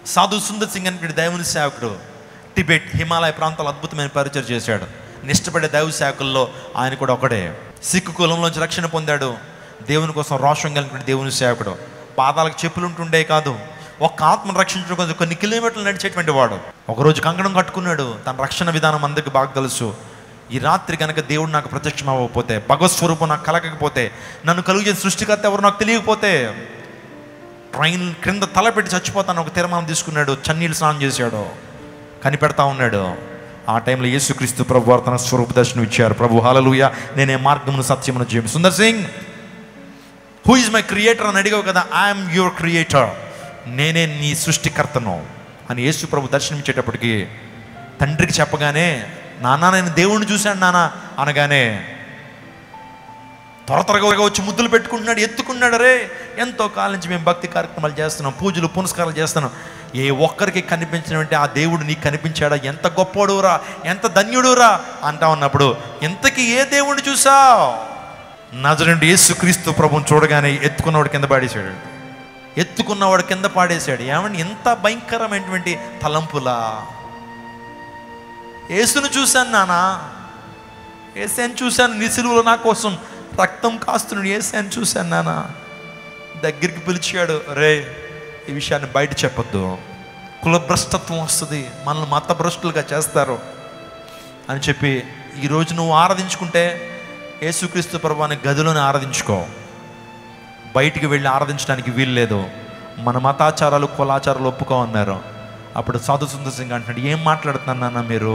సాధు సుందర్ సింగ్ అనేటువంటి దైవుని సేవకుడు టిబెట్ హిమాలయ ప్రాంతాలు అద్భుతమైన పరిచయం చేశాడు నిష్టపడే దైవ సేవకుల్లో ఆయన కూడా ఒకడే సిక్కు కులంలోంచి రక్షణ పొందాడు దేవుని కోసం రోషం కలిగిన దేవుని సేవకుడు పాదాలకు చెప్పులు ఉంటుండే కాదు ఒక్క ఆత్మను రక్షించడం కోసం కొన్ని కిలోమీటర్లు నడిచేటువంటి వాడు ఒకరోజు కంకణం కట్టుకున్నాడు తన రక్షణ విధానం అందరికి బాగా తెలుసు ఈ రాత్రి కనుక దేవుడు నాకు ప్రత్యక్షం అవ్వకపోతే భగవత్ స్వరూపం నాకు కలగకపోతే నన్ను కలుగు చేసిన సృష్టికర్త ఎవరు నాకు తెలియకపోతే ట్రైన్ క్రింద తలపెట్టి చచ్చిపోతాను ఒక తీర్మానం తీసుకున్నాడు చన్నీళ్ళు స్నానం చేశాడు కనిపెడతా ఉన్నాడు ఆ టైంలో యేసుక్రీస్తు ప్రభు వారు తన స్వరూప దర్శనం ఇచ్చారు ప్రభు హాలలుయ నేనే మార్గమును సత్యమును జీవం Sundar Singh who is my creator అని అడిగావు కదా ఐఎమ్ యువర్ క్రియేటర్ నేనే నీ సృష్టికర్తను అని యేసు ప్రభు దర్శనమిచ్చేటప్పటికి తండ్రికి చెప్పగానే నాన్న నేను దేవుణ్ణి చూశాను నాన్న అనగానే త్వర త్వరగా వచ్చి ముద్దులు పెట్టుకుంటున్నాడు ఎత్తుకున్నాడు రే ఎంతో కాలం నుంచి మేము భక్తి కార్యక్రమాలు చేస్తున్నాం పూజలు పునస్కారాలు చేస్తున్నాం ఏ ఒక్కరికి కనిపించినటువంటి ఆ దేవుడు నీకు కనిపించాడా ఎంత గొప్పోడురా ఎంత ధన్యుడురా అంటా ఉన్నప్పుడు ఇంతకీ ఏ దేవుడిని చూసావు నజరుండి యేసుక్రీస్తు ప్రభుని చూడగానే ఎత్తుకున్నవాడు కింద పాడేశాడు ఎత్తుకున్నవాడు కింద పాడేశాడు ఏమండి ఎంత భయంకరమైనటువంటి తలంపులా యేసును చూశాను నానా ఏసాను చూశాను నీ సిలువలో నా కోసం రక్తం కాస్తున్నాడు ఏసాను చూశాను నానా దగ్గరికి పిలిచాడు రే ఈ విషయాన్ని బయట చెప్పొద్దు కులభ్రష్టత్వం వస్తుంది మనల్ని మతభ్రష్టులుగా చేస్తారు అని చెప్పి ఈరోజు నువ్వు ఆరాధించుకుంటే యేసుక్రీస్తు ప్రభాని గదిలోనే ఆరాధించుకో బయటికి వెళ్ళి ఆరాధించడానికి వీలు లేదు మన మతాచారాలు కులాచారాలు ఒప్పుకో అన్నారు అప్పుడు సాధు సుందర్ సింగ్ అంటున్నాడు ఏం మాట్లాడుతున్నాను నాన్న మీరు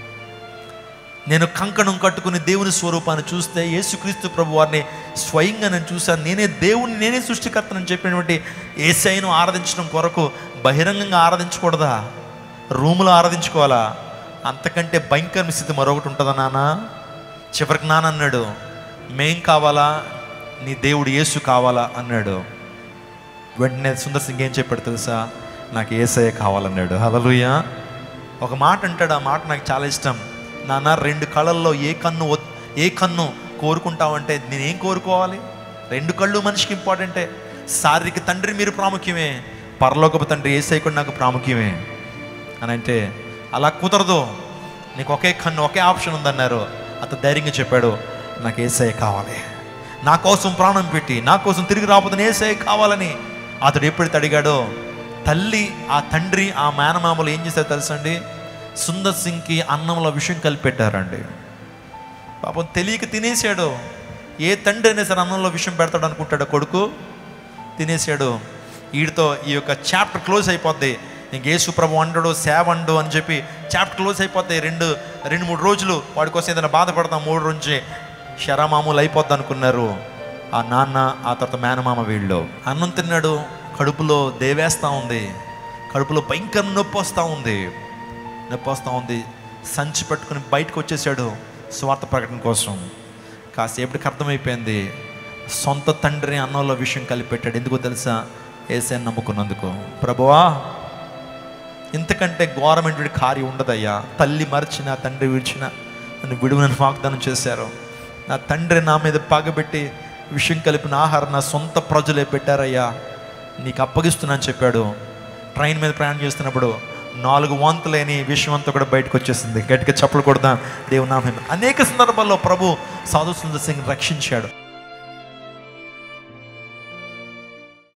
నేను కంకణం కట్టుకుని దేవుని స్వరూపాన్ని చూస్తే యేసుక్రీస్తు ప్రభు వారిని స్వయంగా నేను చూశాను నేనే దేవుని నేనే సృష్టికర్తనని చెప్పినటువంటి ఏసైను ఆరాధించడం కొరకు బహిరంగంగా ఆరాధించకూడదా రూములో ఆరాధించుకోవాలా అంతకంటే భయంకర స్థితి మరొకటి ఉంటుందా నాన్న చివరికి నాన్న అన్నాడు మేం కావాలా నీ దేవుడు యేసు కావాలా అన్నాడు వెంటనే సుందర్ సింగ్ ఏం చెప్పాడు తెలుసా నాకు ఏసయ్య కావాలన్నాడు హలలుయ ఒక మాట అంటాడు ఆ మాట నాకు చాలా ఇష్టం నాన్న రెండు కళ్ళల్లో ఏ కన్ను ఒత్- ఏ కన్ను కోరుకుంటావంటే నేనేం కోరుకోవాలి రెండు కళ్ళు మనిషికి ఇంపార్టెంటే శారీరక తండ్రి మీరు ప్రాముఖ్యమే పరలోకపు తండ్రి ఏసై కూడా నాకు ప్రాముఖ్యమే అని అంటే అలా కుదరదు నీకు ఒకే కన్ను ఒకే ఆప్షన్ ఉందన్నారు అతను ధైర్యంగా చెప్పాడు నాకు ఏసఐ కావాలి నా కోసం ప్రాణం పెట్టి నా కోసం తిరిగి రాబోతున్న ఏసఐ కావాలని అతడు ఎప్పుడైతే అడిగాడో తల్లి ఆ తండ్రి ఆ మేనమామలు ఏం చేశారు తెలుసండి సుందర్ సింగ్కి అన్నంలో విషయం కలిపి పెట్టారండి పాపం తెలియక తినేసాడు ఏ తండ్రి అయినా సరే అన్నంలో విషయం పెడతాడు అనుకుంటాడు కొడుకు తినేసాడు వీడితో ఈ యొక్క చాప్టర్ క్లోజ్ అయిపోద్ది ఇంక యేసు ప్రభు వండడు సేవ వండు అని చెప్పి చాప్టర్ క్లోజ్ అయిపోద్ది రెండు రెండు మూడు రోజులు వాడి కోసం ఏదైనా బాధపడతాం మూడు నుంచి శరమామూలు అయిపోద్ది అనుకున్నారు ఆ నాన్న ఆ తర్వాత మేనమామ వీళ్ళు అన్నం తిన్నాడు కడుపులో దేవేస్తూ ఉంది కడుపులో భయంకర నొప్పి వస్తూ ఉంది నొప్పి వస్తూ ఉంది సంచి పట్టుకుని బయటకు వచ్చేసాడు స్వార్థ ప్రకటన కోసం కాసేపటికి అర్థమైపోయింది సొంత తండ్రి అన్నంలో విషయం కలిపెట్టాడు ఎందుకో తెలుసా ఏసైని నమ్ముకున్నందుకు ప్రభువా ఇంతకంటే ఘోరమైనటువంటి కార్యం ఉండదయ్యా తల్లి మరిచిన తండ్రి విడిచిన నన్ను విడువనని వాగ్దానం చేశారు నా తండ్రి నా మీద పగబెట్టి విషయం కలిపిన ఆహారం నా సొంత ప్రజలే పెట్టారయ్యా నీకు అప్పగిస్తున్నాను చెప్పాడు ట్రైన్ మీద ప్రయాణం చేస్తున్నప్పుడు నాలుగు వాంతులేని విషయం అంతా కూడా బయటకు వచ్చేసింది గట్టిగా చప్పలు కొడదాం దేవునామం అనేక సందర్భాల్లో ప్రభు సాధు సుందర్ సింగ్ రక్షించాడు